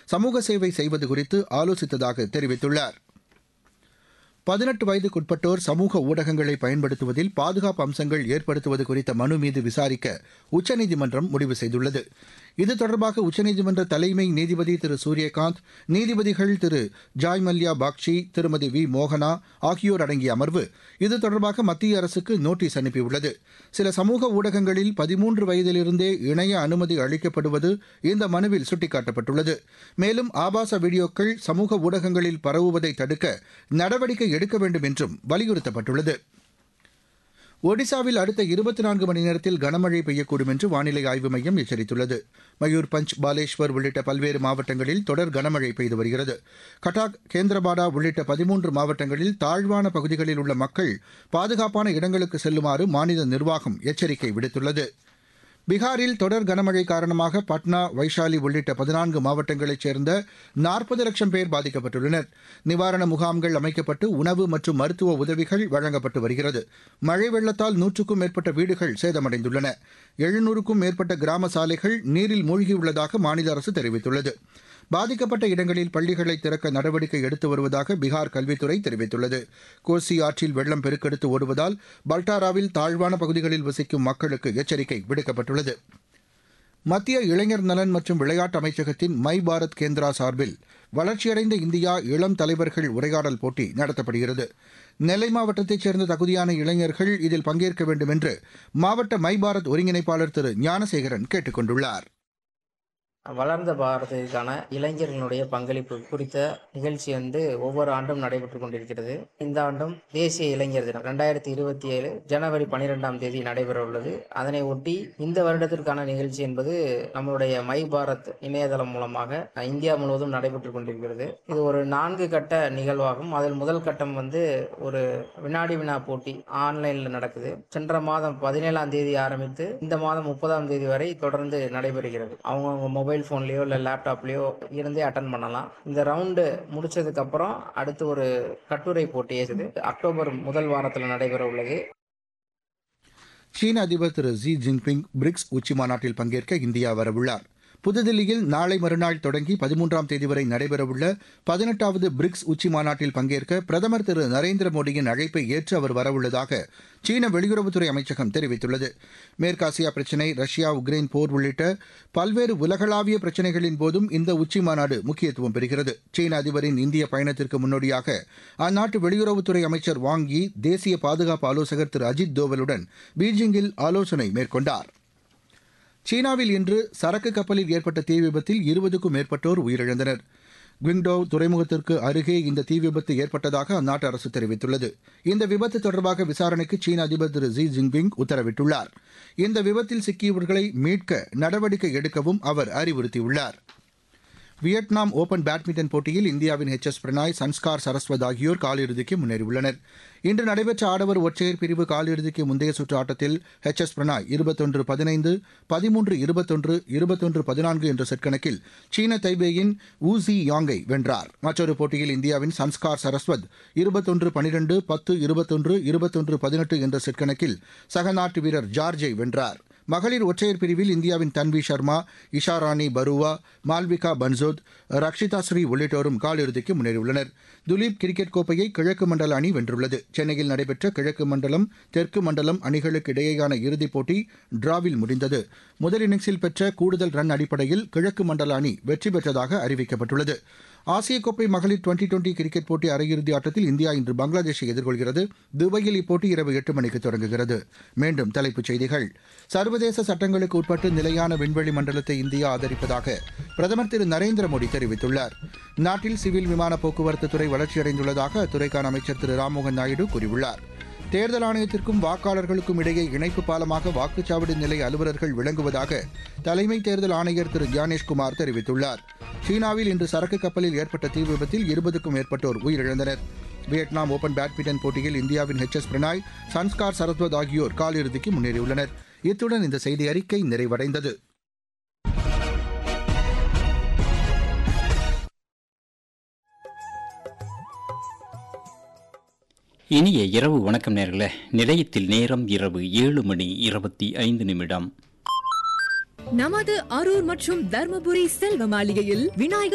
சமூக சேவை செய்வது குறித்து ஆலோசித்ததாக தெரிவித்துள்ளார் பதினெட்டு வயதுக்குட்பட்டோர் சமூக ஊடகங்களை பயன்படுத்துவதில் பாதுகாப்பு அம்சங்கள் ஏற்படுத்துவது குறித்த மனு மீது விசாரிக்க உச்சநீதிமன்றம் முடிவு செய்துள்ளது இது தொடர்பாக உச்சநீதிமன்ற தலைமை நீதிபதி திரு சூரியகாந்த் நீதிபதிகள் திரு ஜாய் மல்யா பாக்ஷி திருமதி வி மோகனா ஆகியோர் அடங்கிய அமர்வு இது தொடர்பாக மத்திய அரசுக்கு நோட்டீஸ் அனுப்பியுள்ளது சில சமூக ஊடகங்களில் பதிமூன்று வயதிலிருந்தே இணைய அனுமதி அளிக்கப்படுவது இந்த மனுவில் சுட்டிக்காட்டப்பட்டுள்ளது மேலும் ஆபாச வீடியோக்கள் சமூக ஊடகங்களில் பரவுவதை தடுக்க நடவடிக்கை எடுக்க வேண்டும் என்றும் வலியுறுத்தப்பட்டுள்ளது ஒடிசாவில் அடுத்த இருபத்தி நான்கு மணி நேரத்தில் கனமழை பெய்யக்கூடும் என்று வானிலை ஆய்வு மையம் எச்சரித்துள்ளது மயூர்பஞ்ச் பாலேஸ்வர் உள்ளிட்ட பல்வேறு மாவட்டங்களில் தொடர் கனமழை பெய்து வருகிறது கட்டாக் கேந்திரபாடா உள்ளிட்ட பதிமூன்று மாவட்டங்களில் தாழ்வான பகுதிகளில் உள்ள மக்கள் பாதுகாப்பான இடங்களுக்கு செல்லுமாறு மாநில நிர்வாகம் எச்சரிக்கை விடுத்துள்ளது பீகாரில் தொடர் கனமழை காரணமாக பட்னா வைஷாலி உள்ளிட்ட பதினான்கு மாவட்டங்களைச் சேர்ந்த நாற்பது லட்சம் பேர் பாதிக்கப்பட்டுள்ளனர் நிவாரண முகாம்கள் அமைக்கப்பட்டு உணவு மற்றும் மருத்துவ உதவிகள் வழங்கப்பட்டு வருகிறது மழை வெள்ளத்தால் நூற்றுக்கும் மேற்பட்ட வீடுகள் சேதமடைந்துள்ளன எழுநூறுக்கும் மேற்பட்ட கிராம சாலைகள் நீரில் மூழ்கியுள்ளதாக மாநில அரசு தெரிவித்துள்ளது பாதிக்கப்பட்ட இடங்களில் பள்ளிகளை திறக்க நடவடிக்கை எடுத்து வருவதாக பீகார் கல்வித்துறை தெரிவித்துள்ளது கோசி ஆற்றில் வெள்ளம் பெருக்கெடுத்து ஓடுவதால் பல்டாராவில் தாழ்வான பகுதிகளில் வசிக்கும் மக்களுக்கு எச்சரிக்கை விடுக்கப்பட்டுள்ளது மத்திய இளைஞர் நலன் மற்றும் விளையாட்டு அமைச்சகத்தின் மை பாரத் கேந்திரா சார்பில் வளர்ச்சியடைந்த இந்தியா இளம் தலைவர்கள் உரையாடல் போட்டி நடத்தப்படுகிறது நெல்லை மாவட்டத்தைச் சேர்ந்த தகுதியான இளைஞர்கள் இதில் பங்கேற்க வேண்டும் என்று மாவட்ட மை பாரத் ஒருங்கிணைப்பாளர் திரு ஞானசேகரன் கேட்டுக் கொண்டுள்ளார் வளர்ந்த பாரதத்திற்கான இளைஞர்களுடைய பங்களிப்பு குறித்த நிகழ்ச்சி வந்து ஒவ்வொரு ஆண்டும் நடைபெற்று கொண்டிருக்கிறது இந்த ஆண்டும் தேசிய இளைஞர் தினம் ரெண்டாயிரத்தி இருபத்தி ஏழு ஜனவரி பனிரெண்டாம் தேதி நடைபெற உள்ளது அதனை ஒட்டி இந்த வருடத்திற்கான நிகழ்ச்சி என்பது நம்மளுடைய மை பாரத் இணையதளம் மூலமாக இந்தியா முழுவதும் நடைபெற்று கொண்டிருக்கிறது இது ஒரு நான்கு கட்ட நிகழ்வாகும் அதில் முதல் கட்டம் வந்து ஒரு வினாடி வினா போட்டி ஆன்லைனில் நடக்குது சென்ற மாதம் பதினேழாம் தேதி ஆரம்பித்து இந்த மாதம் முப்பதாம் தேதி வரை தொடர்ந்து நடைபெறுகிறது அவங்கவுங்க மொபைல் மொபைல் ஃபோன்லேயோ இல்லை லேப்டாப்லேயோ இருந்தே அட்டன் பண்ணலாம் இந்த ரவுண்டு முடிச்சதுக்கப்புறம் அடுத்து ஒரு கட்டுரை போட்டி இருக்குது அக்டோபர் முதல் வாரத்தில் நடைபெற உள்ளது சீன அதிபர் திரு ஜி ஜின்பிங் பிரிக்ஸ் உச்சி மாநாட்டில் பங்கேற்க இந்தியா வரவுள்ளார் புதுதில்லியில் நாளை மறுநாள் தொடங்கி பதிமூன்றாம் தேதி வரை நடைபெறவுள்ள பதினெட்டாவது பிரிக்ஸ் உச்சி மாநாட்டில் பங்கேற்க பிரதமர் திரு நரேந்திர மோடியின் அழைப்பை ஏற்று அவர் வரவுள்ளதாக சீன வெளியுறவுத்துறை அமைச்சகம் தெரிவித்துள்ளது மேற்காசியா பிரச்சினை ரஷ்யா உக்ரைன் போர் உள்ளிட்ட பல்வேறு உலகளாவிய பிரச்சினைகளின் போதும் இந்த உச்சி மாநாடு முக்கியத்துவம் பெறுகிறது சீன அதிபரின் இந்திய பயணத்திற்கு முன்னோடியாக அந்நாட்டு வெளியுறவுத்துறை அமைச்சர் வாங் யி தேசிய பாதுகாப்பு ஆலோசகர் திரு அஜித் தோவலுடன் பீஜிங்கில் ஆலோசனை மேற்கொண்டார் சீனாவில் இன்று சரக்கு கப்பலில் ஏற்பட்ட தீ விபத்தில் இருபதுக்கும் மேற்பட்டோர் உயிரிழந்தனர் குவிங்டோ துறைமுகத்திற்கு அருகே இந்த தீ விபத்து ஏற்பட்டதாக அந்நாட்டு அரசு தெரிவித்துள்ளது இந்த விபத்து தொடர்பாக விசாரணைக்கு சீன அதிபர் திரு ஜி ஜின்பிங் உத்தரவிட்டுள்ளார் இந்த விபத்தில் சிக்கியவர்களை மீட்க நடவடிக்கை எடுக்கவும் அவர் அறிவுறுத்தியுள்ளார் வியட்நாம் ஓபன் பேட்மிண்டன் போட்டியில் இந்தியாவின் எச் எஸ் பிரணாய் சன்ஸ்கார் சரஸ்வத் ஆகியோர் காலிறுதிக்கு முன்னேறியுள்ளனர் இன்று நடைபெற்ற ஆடவர் ஒற்றையர் பிரிவு காலிறுதிக்கு முந்தைய சுற்று ஆட்டத்தில் எச் எஸ் பிரணாய் இருபத்தொன்று பதினைந்து பதிமூன்று இருபத்தொன்று இருபத்தொன்று பதினான்கு என்ற செட் கணக்கில் சீன தைபேயின் ஊசி யாங்கை வென்றார் மற்றொரு போட்டியில் இந்தியாவின் சன்ஸ்கார் சரஸ்வத் இருபத்தொன்று பனிரெண்டு பத்து இருபத்தொன்று இருபத்தொன்று பதினெட்டு என்ற செட் கணக்கில் சக நாட்டு வீரர் ஜார்ஜை வென்றார் மகளிர் ஒற்றையர் பிரிவில் இந்தியாவின் தன்வி சர்மா இஷாராணி பருவா மால்விகா பன்சோத் ரக்ஷிதா ஸ்ரீ உள்ளிட்டோரும் காலிறுதிக்கு முன்னேறியுள்ளனர் துலீப் கிரிக்கெட் கோப்பையை கிழக்கு மண்டல அணி வென்றுள்ளது சென்னையில் நடைபெற்ற கிழக்கு மண்டலம் தெற்கு மண்டலம் அணிகளுக்கு இடையேயான இறுதிப் போட்டி டிராவில் முடிந்தது முதல் இன்னிங்ஸில் பெற்ற கூடுதல் ரன் அடிப்படையில் கிழக்கு மண்டல அணி வெற்றி பெற்றதாக அறிவிக்கப்பட்டுள்ளது ஆசிய கோப்பை மகளிர் டுவெண்டி டுவெண்டி கிரிக்கெட் போட்டி அரையிறுதி ஆட்டத்தில் இந்தியா இன்று பங்களாதேஷை எதிர்கொள்கிறது துபாயில் இப்போட்டி இரவு எட்டு மணிக்கு தொடங்குகிறது மீண்டும் தலைப்புச் செய்திகள் சர்வதேச சட்டங்களுக்கு உட்பட்டு நிலையான விண்வெளி மண்டலத்தை இந்தியா ஆதரிப்பதாக பிரதமர் திரு நரேந்திர மோடி தெரிவித்துள்ளார் நாட்டில் சிவில் விமான போக்குவரத்து துறை வளர்ச்சியடைந்துள்ளதாக அத்துறைக்கான அமைச்சர் திரு ராம்மோகன் நாயுடு கூறியுள்ளார் தேர்தல் ஆணையத்திற்கும் வாக்காளர்களுக்கும் இடையே இணைப்பு பாலமாக வாக்குச்சாவடி நிலை அலுவலர்கள் விளங்குவதாக தலைமை தேர்தல் ஆணையர் திரு ஞானேஷ்குமார் தெரிவித்துள்ளார் சீனாவில் இன்று சரக்கு கப்பலில் ஏற்பட்ட தீ விபத்தில் இருபதுக்கும் மேற்பட்டோர் உயிரிழந்தனர் வியட்நாம் ஓபன் பேட்மிண்டன் போட்டியில் இந்தியாவின் ஹெச் எஸ் பிரணாய் சன்ஸ்கார் சரஸ்வத் ஆகியோர் காலிறுதிக்கு முன்னேறியுள்ளனர் இத்துடன் இந்த செய்தி அறிக்கை நிறைவடைந்தது இனிய இரவு வணக்கம் நேர்களே நிலையத்தில் நேரம் இரவு ஏழு மணி இருபத்தி ஐந்து நிமிடம் நமது அரூர் மற்றும் தர்மபுரி செல்வ மாளிகையில் விநாயகர்